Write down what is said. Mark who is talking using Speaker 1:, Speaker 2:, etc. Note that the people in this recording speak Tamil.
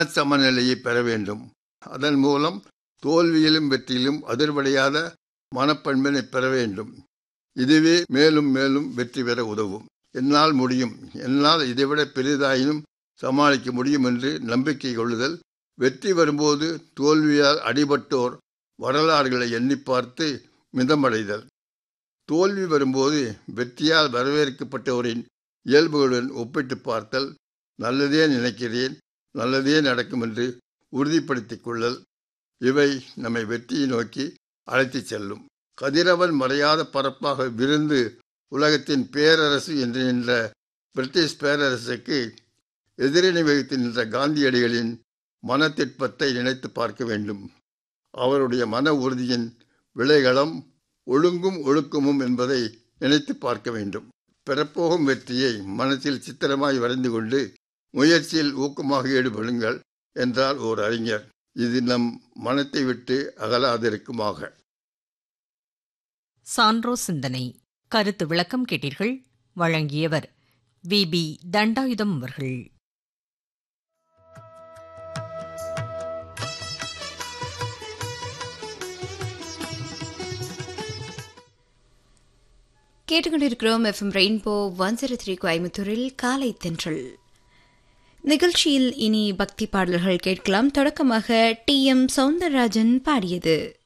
Speaker 1: சமநிலையை பெற வேண்டும் அதன் மூலம் தோல்வியிலும் வெற்றியிலும் அதிர்வடையாத மனப்பண்பினை பெற வேண்டும் இதுவே மேலும் மேலும் வெற்றி பெற உதவும் என்னால் முடியும் என்னால் இதைவிட பெரிதாயினும் சமாளிக்க முடியும் என்று நம்பிக்கை கொள்ளுதல் வெற்றி வரும்போது தோல்வியால் அடிபட்டோர் வரலாறுகளை எண்ணி பார்த்து மிதமடைதல் தோல்வி வரும்போது வெற்றியால் வரவேற்கப்பட்டவரின் இயல்புகளுடன் ஒப்பிட்டு பார்த்தல் நல்லதே நினைக்கிறேன் நல்லதே நடக்கும் என்று உறுதிப்படுத்திக் கொள்ளல் இவை நம்மை வெற்றியை நோக்கி அழைத்துச் செல்லும் கதிரவன் மறையாத பரப்பாக விருந்து உலகத்தின் பேரரசு என்று நின்ற பிரிட்டிஷ் பேரரசுக்கு எதிரணி வகித்து நின்ற காந்தியடிகளின் மனத்திற்பத்தை நினைத்து பார்க்க வேண்டும் அவருடைய மன உறுதியின் விளைகளம் ஒழுங்கும் ஒழுக்கமும் என்பதை நினைத்து பார்க்க வேண்டும் பெறப்போகும் வெற்றியை மனத்தில் சித்திரமாய் வரைந்து கொண்டு முயற்சியில் ஊக்கமாக ஈடுபடுங்கள் என்றார் ஓர் அறிஞர் இது நம் மனத்தை விட்டு அகலாதிருக்குமாக
Speaker 2: சான்றோ சிந்தனை கருத்து விளக்கம் கேட்டீர்கள் வழங்கியவர் வி பி தண்டாயுதம் அவர்கள்
Speaker 3: கேட்டுக்கொண்டிருக்கிறோம் FM Rainbow one zero three கோயம்புத்தூரில் காலை தென்றல் நிகழ்ச்சியில் இனி பக்தி பாடல்கள் கேட்கலாம் தொடக்கமாக டி எம் சவுந்தரராஜன் பாடியது